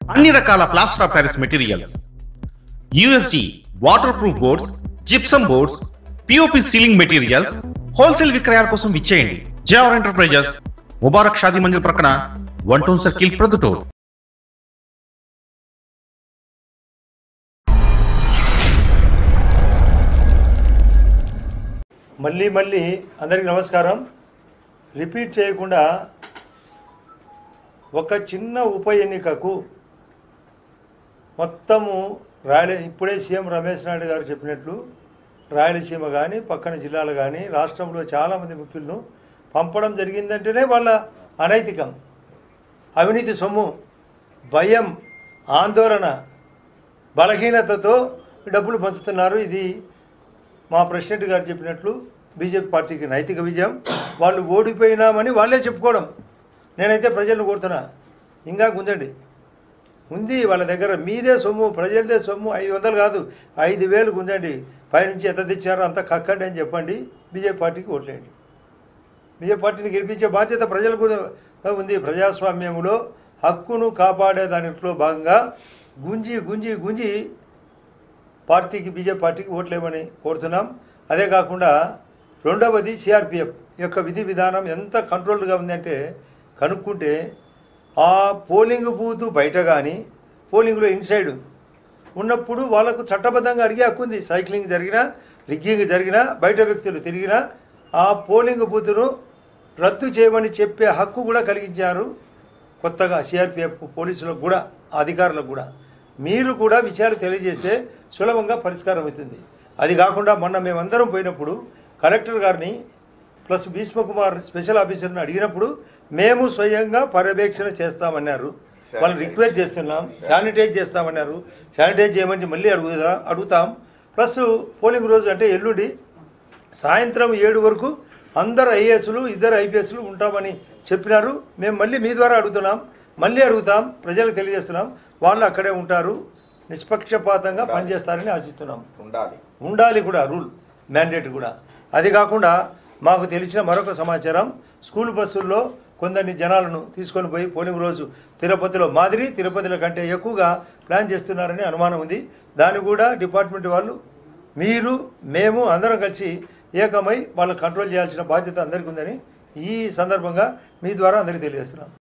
అన్ని రకాల plaster of Paris materials USG water proof boards gypsum boards POP ceiling materials wholesale విక్రయాల కోసం ఇచ్చేయండి జేఆర్ ఎంటర్ప్రైజెస్ ముబారక్ షాదీ మంజిల్ ప్రక్కన వన్ టౌన్ సర్కిల్ ప్రొద్దుటూరు మళ్ళీ మళ్ళీ అందరికీ నమస్కారం రిపీట్ చేయకుండా ఒక చిన్న ఉప ఎన్నికకు మొత్తము రాయల ఇప్పుడే సీఎం రమేష్ నాయుడు గారు చెప్పినట్లు రాయలసీమ కానీ పక్కన జిల్లాలు కానీ రాష్ట్రంలో చాలామంది ముఖ్యులను పంపడం జరిగిందంటేనే వాళ్ళ అనైతికం అవినీతి సొమ్ము భయం ఆందోళన బలహీనతతో డబ్బులు పంచుతున్నారు ఇది మా ప్రెసిడెంట్ గారు చెప్పినట్లు బీజేపీ పార్టీకి నైతిక విజయం వాళ్ళు ఓడిపోయినామని వాళ్ళే చెప్పుకోవడం నేనైతే ప్రజలను కోరుతున్నా ఇంకా గుంజండి ఉంది వాళ్ళ దగ్గర మీదే సొమ్ము ప్రజలదే సొమ్ము ఐదు వందలు కాదు ఐదు వేలు గుంజండి పైనుంచి ఎంత తెచ్చారో అంత కక్కండి అని చెప్పండి బీజేపీ పార్టీకి ఓట్లేయండి బీజేపీ పార్టీని గెలిపించే బాధ్యత ప్రజలకు కూడా ఉంది ప్రజాస్వామ్యంలో హక్కును కాపాడే దానిలో భాగంగా గుంజి గుంజి గుంజి పార్టీకి బీజేపీ పార్టీకి ఓట్లేమని కోరుతున్నాం అదే కాకుండా రెండవది సిఆర్పిఎఫ్ యొక్క విధి విధానం ఎంత కంట్రోల్డ్గా ఉందంటే కనుక్కుంటే ఆ పోలింగ్ బూత్ బయట కానీ పోలింగ్లో ఇన్సైడ్ ఉన్నప్పుడు వాళ్ళకు చట్టబద్ధంగా అడిగే హక్కు ఉంది సైక్లింగ్ జరిగినా రిగ్గింగ్ జరిగినా బయట వ్యక్తులు తిరిగినా ఆ పోలింగ్ బూత్ను రద్దు చేయమని చెప్పే హక్కు కూడా కలిగించారు కొత్తగా సిఆర్పిఎఫ్ పోలీసులకు కూడా అధికారులకు కూడా మీరు కూడా విషయాలు తెలియజేస్తే సులభంగా పరిష్కారం అవుతుంది అది కాకుండా మొన్న మేమందరం పోయినప్పుడు కలెక్టర్ గారిని ప్లస్ భీష్మకుమార్ స్పెషల్ ఆఫీసర్ని అడిగినప్పుడు మేము స్వయంగా పర్యవేక్షణ చేస్తామన్నారు వాళ్ళు రిక్వెస్ట్ చేస్తున్నాం శానిటైజ్ చేస్తామన్నారు శానిటైజ్ చేయమని మళ్ళీ అడుగుదా అడుగుతాం ప్లస్ పోలింగ్ రోజు అంటే ఎల్లుండి సాయంత్రం ఏడు వరకు అందరు ఐఏఎస్లు ఇద్దరు ఐపీఎస్లు ఉంటామని చెప్పినారు మేము మళ్ళీ మీ ద్వారా అడుగుతున్నాం మళ్ళీ అడుగుతాం ప్రజలకు తెలియజేస్తున్నాం వాళ్ళు అక్కడే ఉంటారు నిష్పక్షపాతంగా పనిచేస్తారని ఆశిస్తున్నాం ఉండాలి ఉండాలి కూడా రూల్ మ్యాండేట్ కూడా అది కాకుండా మాకు తెలిసిన మరొక సమాచారం స్కూల్ బస్సుల్లో కొందరిని జనాలను తీసుకొని పోయి పోలింగ్ రోజు తిరుపతిలో మాదిరి తిరుపతిలో కంటే ఎక్కువగా ప్లాన్ చేస్తున్నారని అనుమానం ఉంది దాన్ని కూడా డిపార్ట్మెంట్ వాళ్ళు మీరు మేము అందరం కలిసి ఏకమై వాళ్ళని కంట్రోల్ చేయాల్సిన బాధ్యత అందరికీ ఉందని ఈ సందర్భంగా మీ ద్వారా అందరికీ తెలియజేస్తున్నాం